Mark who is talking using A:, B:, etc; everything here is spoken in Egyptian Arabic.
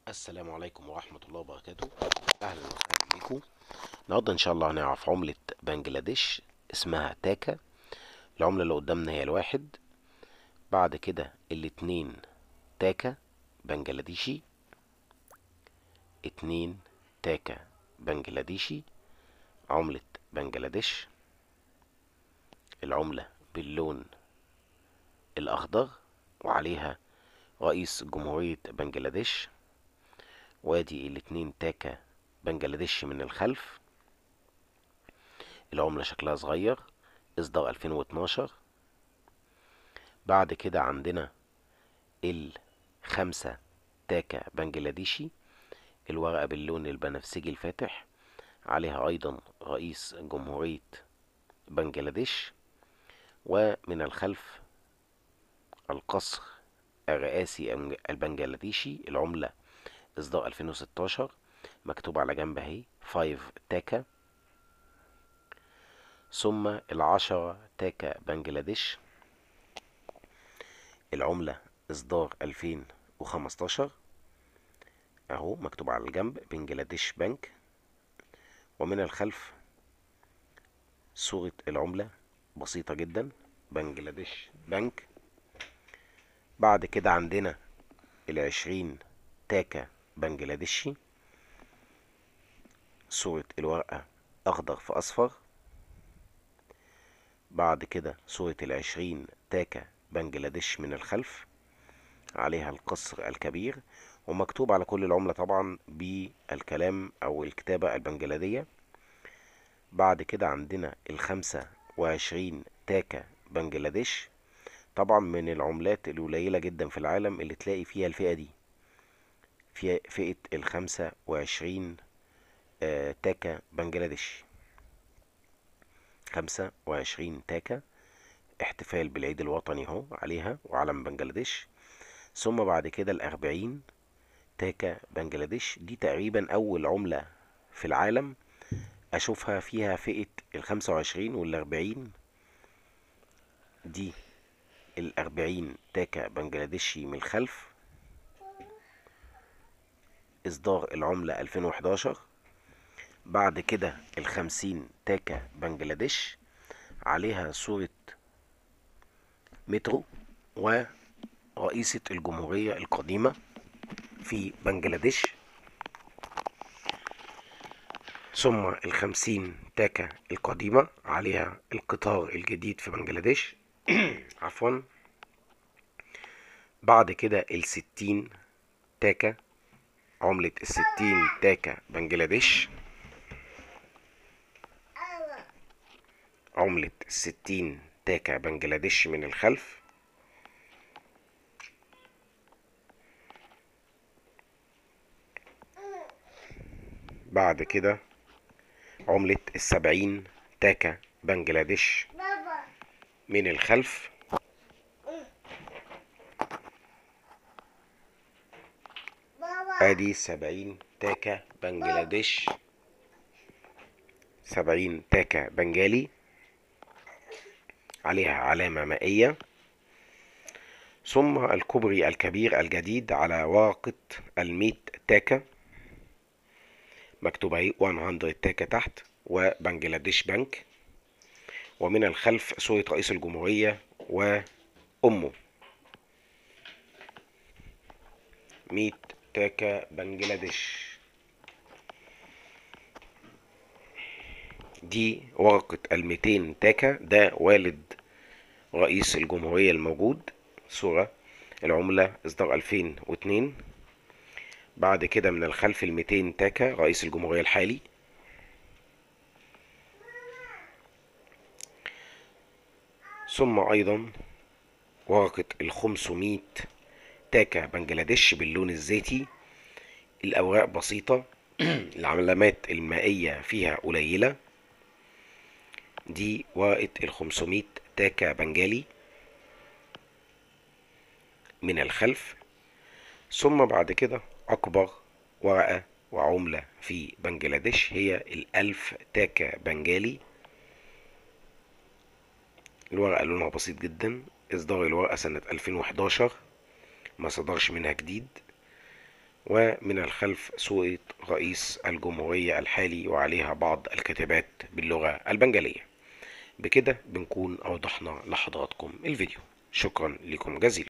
A: السلام عليكم ورحمة الله وبركاته أهلا وسهلا بكم النهاردة إن شاء الله هنعرف عملة بنجلاديش اسمها تاكا العملة اللي قدامنا هي الواحد بعد كده الاتنين تاكا بنجلاديشي اتنين تاكا بنجلاديشي عملة بنجلاديش العملة باللون الأخضر وعليها رئيس جمهورية بنجلاديش وادي الاتنين تاكا بنجلاديش من الخلف العملة شكلها صغير اصدار 2012 بعد كده عندنا الخمسة تاكا بنجلاديشي الورقة باللون البنفسجي الفاتح عليها أيضا رئيس جمهورية بنجلاديش ومن الخلف القصر الرئاسي البنجلاديشي العملة إصدار 2016 مكتوب على جنب اهي 5 تاكا ثم العشرة تاكا بنجلاديش العملة إصدار 2015 أهو مكتوب على الجنب بنجلاديش بنك ومن الخلف صورة العملة بسيطة جدا بنجلاديش بنك بعد كده عندنا العشرين تاكا بنجلاديشي صورة الورقة أخضر في أصفر بعد كده صورة العشرين تاكا بنجلاديش من الخلف عليها القصر الكبير ومكتوب على كل العملة طبعا بالكلام أو الكتابة البنجلادية بعد كده عندنا الخمسة وعشرين تاكا بنجلاديش طبعا من العملات القليلة جدا في العالم اللي تلاقي فيها الفئة دي في فئة الخمسة وعشرين آه تاكا بنجلاديش خمسة وعشرين تاكا احتفال بالعيد الوطني اهو عليها وعلم بنجلاديش ثم بعد كده الأربعين تاكا بنجلاديش دي تقريبا أول عملة في العالم أشوفها فيها فئة الخمسة وعشرين والأربعين دي الأربعين تاكا بنجلاديشي من الخلف إصدار العملة 2011 بعد كده الخمسين تاكا بنجلاديش عليها صورة مترو ورئيسة الجمهورية القديمة في بنجلاديش ثم الخمسين تاكا القديمة عليها القطار الجديد في بنجلاديش عفوا بعد كده الستين تاكا عملة الستين تاكا بنجلاديش عملة الستين تاكا بنجلاديش من الخلف بعد كده عملة السبعين تاكا بنجلاديش من الخلف ادي سبعين تاكا بنجلاديش سبعين تاكا بنجالي عليها علامة مائية ثم الكوبري الكبير الجديد على ورقة الميت تاكا مكتوب اهي 100 تاكا تحت وبنجلاديش بنك ومن الخلف صورة رئيس الجمهورية وأمه ميت تاكا بنجلاديش دي ورقة الميتين تاكا ده والد رئيس الجمهورية الموجود صورة العملة إصدار 2002 بعد كده من الخلف الميتين تاكا رئيس الجمهورية الحالي ثم أيضا ورقة الخمسمية تاكا بنجلاديش باللون الزيتي الأوراق بسيطة العلامات المائية فيها قليلة دي ورقة الخمسمية تاكا بنجالي من الخلف ثم بعد كده أكبر ورقة وعملة في بنجلاديش هي الألف تاكا بنجالي الورقة لونها بسيط جدا إصدار الورقة سنة 2011 ما صدرش منها جديد ومن الخلف صورة رئيس الجمهورية الحالي وعليها بعض الكتابات باللغة البنجالية بكده بنكون أوضحنا لحضراتكم الفيديو شكرا لكم جزيلا